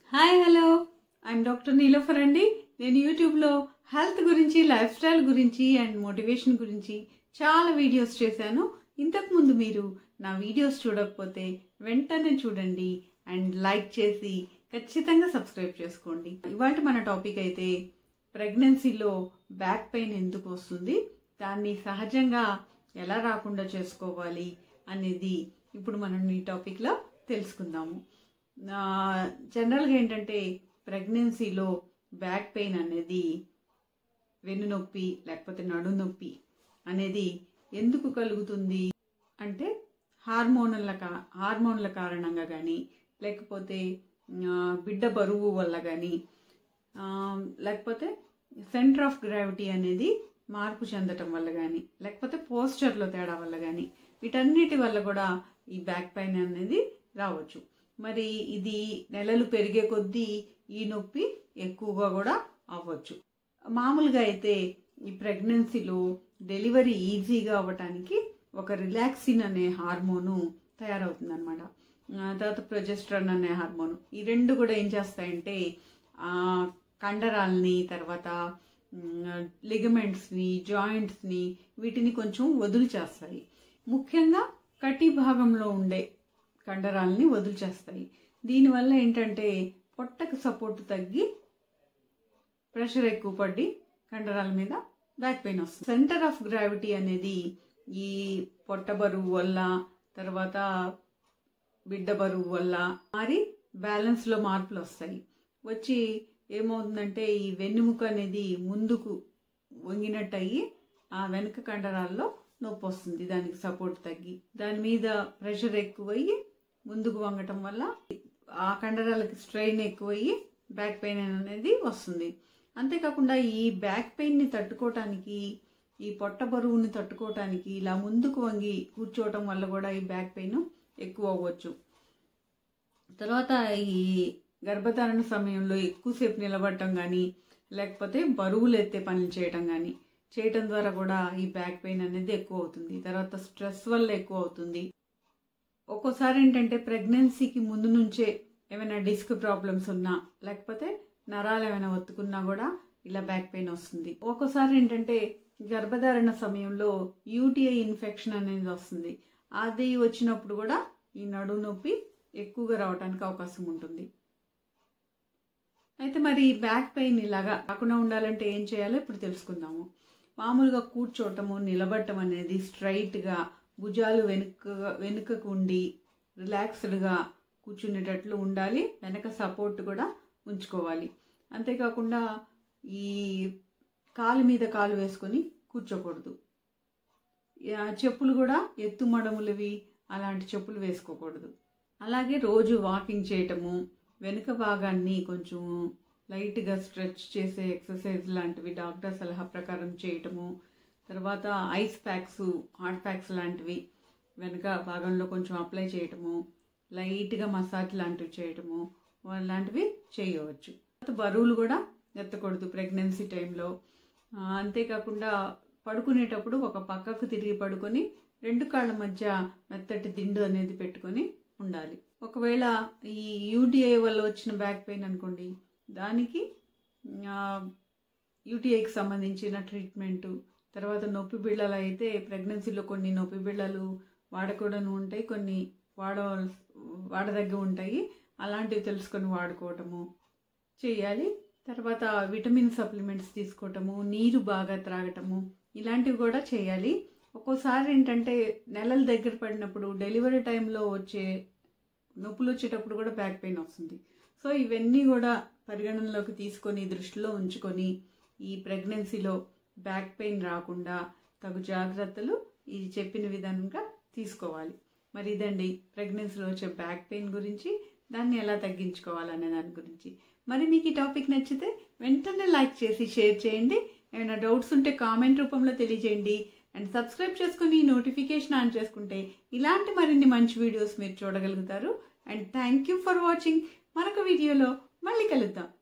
hi hello I'm doctor Nilofer అండి నేను యూట్యూబ్లో హెల్త్ గురించి లైఫ్ స్టైల్ గురించి అండ్ మోటివేషన్ గురించి చాలా వీడియోస్ చేశాను ఇంతకుముందు మీరు నా వీడియోస్ చూడకపోతే వెంటనే చూడండి అండ్ లైక్ చేసి ఖచ్చితంగా సబ్స్క్రైబ్ చేసుకోండి ఇవాళ మన టాపిక్ అయితే ప్రెగ్నెన్సీలో బ్యాక్ పెయిన్ ఎందుకు వస్తుంది దాన్ని సహజంగా ఎలా రాకుండా చేసుకోవాలి అనేది ఇప్పుడు మనం ఈ టాపిక్లో తెలుసుకుందాము ఆ, జనరల్గా ఏంటంటే ప్రెగ్నెన్సీలో బ్యాక్ పెయిన్ అనేది వెన్నునొప్పి లేకపోతే నడు నొప్పి అనేది ఎందుకు కలుగుతుంది అంటే హార్మోన్ల కా- హార్మోన్ల కారణంగా కానీ లేకపోతే ఆ, బిడ్డ బరువు వల్ల కానీ లేకపోతే సెంటర్ ఆఫ్ గ్రావిటీ అనేది మార్పు చెందటం వల్ల కానీ లేకపోతే పోస్చర్లో తేడా వల్ల కానీ వీటన్నిటి వల్ల కూడా ఈ బ్యాక్ పెయిన్ అనేది రావచ్చు మరి ఇది నెలలు పెరిగే కొద్దీ ఈ నొప్పి ఎక్కువగా కూడా అవ్వచ్చు మామూలుగా అయితే ఈ ప్రెగ్నెన్సీలో డెలివరీ ఈజీగా అవ్వటానికి ఒక రిలాక్సిన్ అనే హార్మోను తయారవుతుంది అనమాట తర్వాత ప్రొజెస్ట్రాన్ అనే హార్మోన్ ఈ రెండు కూడా ఏం చేస్తాయంటే ఆ, కండరాల్ని తర్వాత లిగమెంట్స్ని జాయింట్స్ని వీటిని కొంచెం వదులు చేస్తాయి ముఖ్యంగా కటి భాగంలో ఉండే కండరాల్ని వదులు చేస్తాయి దీనివల్ల ఏంటంటే పొట్టకు సపోర్ట్ తగ్గి ప్రెషర్ ఎక్కువ పడి కండరాల మీద బ్యాక్ పెయిన్ వస్తుంది సెంటర్ ఆఫ్ గ్రావిటీ అనేది ఈ పొట్ట బరువు వల్ల తర్వాత బిడ్డ బరువు వల్ల మారి బ్యాలెన్స్ లో మార్పులు వస్తాయి వచ్చి ఏమవుతుందంటే ఈ వెన్నుముక అనేది ముందుకు వంగినట్టు అయ్యి ఆ వెనుక కండరాల్లో నొప్పి వస్తుంది దానికి సపోర్ట్ తగ్గి దాని మీద ప్రెషర్ ఎక్కువయ్యి ముందుకు వంగటం వల్ల ఆ కండరాలకి స్ట్రెయిన్ ఎక్కువయ్యి బ్యాక్ పెయిన్ అనేది వస్తుంది అంతేకాకుండా ఈ బ్యాక్ పెయిన్ని తట్టుకోవటానికి ఈ పొట్ట బరువుని తట్టుకోవటానికి ఇలా ముందుకు వంగి కూర్చోవటం వల్ల కూడా ఈ బ్యాక్ పెయిన్ ఎక్కువ అవ్వచ్చు తర్వాత ఈ గర్భధారణ సమయంలో ఎక్కువసేపు నిలబడటం కానీ లేకపోతే బరువులు ఎత్తే పనులు చేయటం కానీ చేయటం ద్వారా కూడా ఈ బ్యాక్ పెయిన్ అనేది ఎక్కువ అవుతుంది తర్వాత స్ట్రెస్ వల్ల ఎక్కువ అవుతుంది ఒక్కోసారి ఏంటంటే ప్రెగ్నెన్సీకి ముందు నుంచే ఏమైనా డిస్క్ ప్రాబ్లమ్స్ ఉన్నా లేకపోతే నరాలు ఏమైనా ఒత్తుకున్నా కూడా ఇలా బ్యాక్ పెయిన్ వస్తుంది ఒక్కోసారి ఏంటంటే గర్భధారణ సమయంలో యూటీఐ ఇన్ఫెక్షన్ అనేది వస్తుంది అది వచ్చినప్పుడు కూడా ఈ నడుము నొప్పి ఎక్కువగా రావడానికి అవకాశం ఉంటుంది అయితే మరి బ్యాక్ పెయిన్ ఇలాగా రాకుండా ఉండాలంటే ఏం చేయాలో ఇప్పుడు తెలుసుకుందాము మామూలుగా కూర్చోవటము నిలబడటం అనేది స్ట్రైట్గా భుజాలు వెనుక వెనుకకు ఉండి రిలాక్స్డ్గా కూర్చునేటట్లు ఉండాలి వెనక సపోర్ట్ కూడా ఉంచుకోవాలి అంతేకాకుండా ఈ కాలు మీద కాలు వేసుకొని కూర్చోకూడదు ఆ చెప్పులు కూడా ఎత్తు మడములవి అలాంటి చెప్పులు వేసుకోకూడదు అలాగే రోజు వాకింగ్ చేయటము వెనుక భాగాన్ని కొంచెం లైట్గా స్ట్రెచ్ చేసే ఎక్సర్సైజ్ లాంటివి డాక్టర్ సలహా ప్రకారం చేయటము తర్వాత ఐస్ ప్యాక్స్ హాట్ ప్యాక్స్ లాంటివి వెనుక భాగంలో కొంచెం అప్లై చేయటము లైట్గా మసాజ్ లాంటివి చేయటము లాంటివి చేయవచ్చు తర్వాత బరువులు కూడా ఎత్తకూడదు ప్రెగ్నెన్సీ టైంలో ఆ, అంతేకాకుండా పడుకునేటప్పుడు ఒక పక్కకు తిరిగి పడుకొని రెండు కాళ్ళ మధ్య మెత్తటి దిండు అనేది పెట్టుకొని ఉండాలి ఒకవేళ ఈ యూటీఐ వల్ల వచ్చిన బ్యాక్ పెయిన్ అనుకోండి దానికి యూటీఐకి సంబంధించిన ట్రీట్మెంటు తర్వాత నొప్పి బిళ్ళలు అయితే ప్రెగ్నెన్సీలో కొన్ని నొప్పి బిళ్ళలు వాడకూడని ఉంటాయి కొన్ని వాడ వాడదగ్గ ఉంటాయి అలాంటివి తెలుసుకొని వాడుకోవటము చేయాలి తర్వాత విటమిన్ సప్లిమెంట్స్ తీసుకోవటము నీరు బాగా త్రాగటము ఇలాంటివి కూడా చేయాలి ఒక్కోసారి ఏంటంటే నెలలు దగ్గర పడినప్పుడు డెలివరీ టైంలో వచ్చే నొప్పులు వచ్చేటప్పుడు కూడా బ్యాక్ పెయిన్ వస్తుంది సో ఇవన్నీ కూడా పరిగణనలోకి తీసుకొని దృష్టిలో ఉంచుకొని ఈ ప్రెగ్నెన్సీలో బ్యాక్ పెయిన్ రాకుండా తగు జాగ్రత్తలు ఈ చెప్పిన విధంగా తీసుకోవాలి మరి ఇదండి ప్రెగ్నెన్సీలో వచ్చే బ్యాక్ పెయిన్ గురించి దాన్ని ఎలా తగ్గించుకోవాలనే దాని గురించి మరి మీకు ఈ టాపిక్ నచ్చితే వెంటనే లైక్ చేసి షేర్ చేయండి ఏమైనా డౌట్స్ ఉంటే కామెంట్ రూపంలో తెలియజేయండి అండ్ సబ్స్క్రైబ్ చేసుకుని నోటిఫికేషన్ ఆన్ చేసుకుంటే ఇలాంటి మరిన్ని మంచి వీడియోస్ మీరు చూడగలుగుతారు and thank you for watching మరొక వీడియోలో మళ్ళీ కలుద్దాం